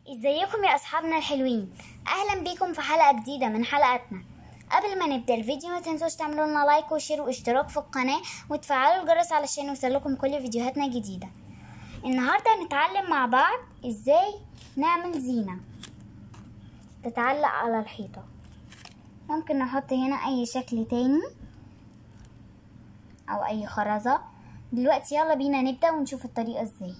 ازيكم يا اصحابنا الحلوين اهلا بيكم في حلقه جديده من حلقاتنا قبل ما نبدا الفيديو ما تنسوش تعملوا لنا لايك وشير واشتراك في القناه وتفعلوا الجرس علشان يوصلكم كل فيديوهاتنا الجديده النهارده هنتعلم مع بعض ازاي نعمل زينه تتعلق على الحيطه ممكن نحط هنا اي شكل تاني او اي خرزه دلوقتي يلا بينا نبدا ونشوف الطريقه ازاي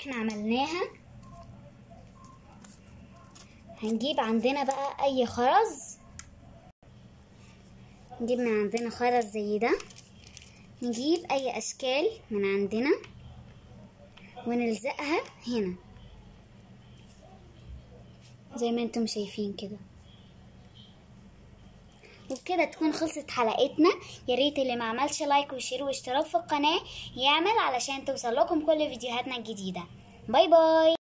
احنا عملناها هنجيب عندنا بقى اي خرز نجيب من عندنا خرز زي ده نجيب اي اشكال من عندنا ونلزقها هنا زي ما انتم شايفين كده وبكده تكون خلصت حلقتنا يا ريت اللي ما عملش لايك وشير واشتراك في القناه يعمل علشان توصل لكم كل فيديوهاتنا الجديده باي باي